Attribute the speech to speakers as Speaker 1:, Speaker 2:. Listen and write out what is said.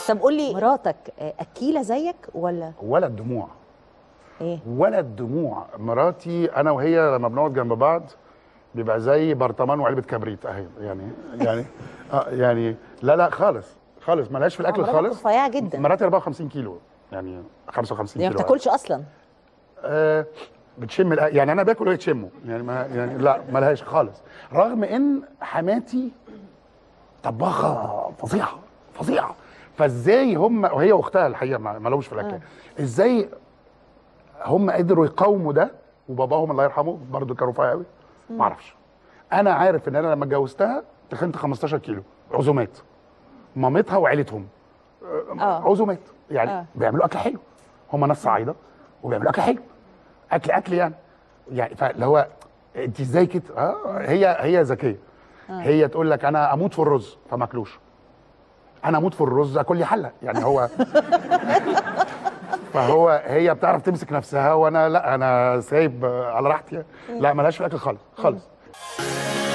Speaker 1: طب قول لي
Speaker 2: مراتك آه، اكيله زيك ولا
Speaker 3: ولا الدموع
Speaker 2: ايه
Speaker 3: ولا الدموع مراتي انا وهي لما بنقعد جنب بعض بيبقى زي برطمان وعلبه كبريت اهي يعني يعني آه يعني لا لا خالص خالص ملهاش في الاكل
Speaker 2: مراتك
Speaker 3: خالص
Speaker 2: رفيعه جدا
Speaker 3: مراتي 54 كيلو يعني 55
Speaker 2: يعني ما
Speaker 3: كيلو
Speaker 2: بتاكلش اصلا
Speaker 3: آه بتشم الأ- يعني انا باكل وهي تشمه يعني ما يعني لا ملهاش خالص رغم ان حماتي طباخه فظيعه فظيعه فازاي هم وهي واختها الحقيقه ما ما لهمش في الاكل ازاي هم قدروا يقاوموا ده وباباهم الله يرحمه برضه كان رفيع قوي ما اعرفش انا عارف ان انا لما اتجوزتها تخنت 15 كيلو عزومات مامتها وعيلتهم
Speaker 2: اه
Speaker 3: عزومات يعني
Speaker 2: آه.
Speaker 3: بيعملوا اكل حلو هم ناس صعايده وبيعملوا اكل حلو اكل اكل يعني يعني فاللي هو انت ازاي كده اه هي هي ذكيه هي تقول لك انا اموت في الرز فما اكلوش انا اموت في الرز اكل لي حله يعني هو فهو هي بتعرف تمسك نفسها وانا لا انا سايب على راحتي لا ملهاش في الاكل خالص خالص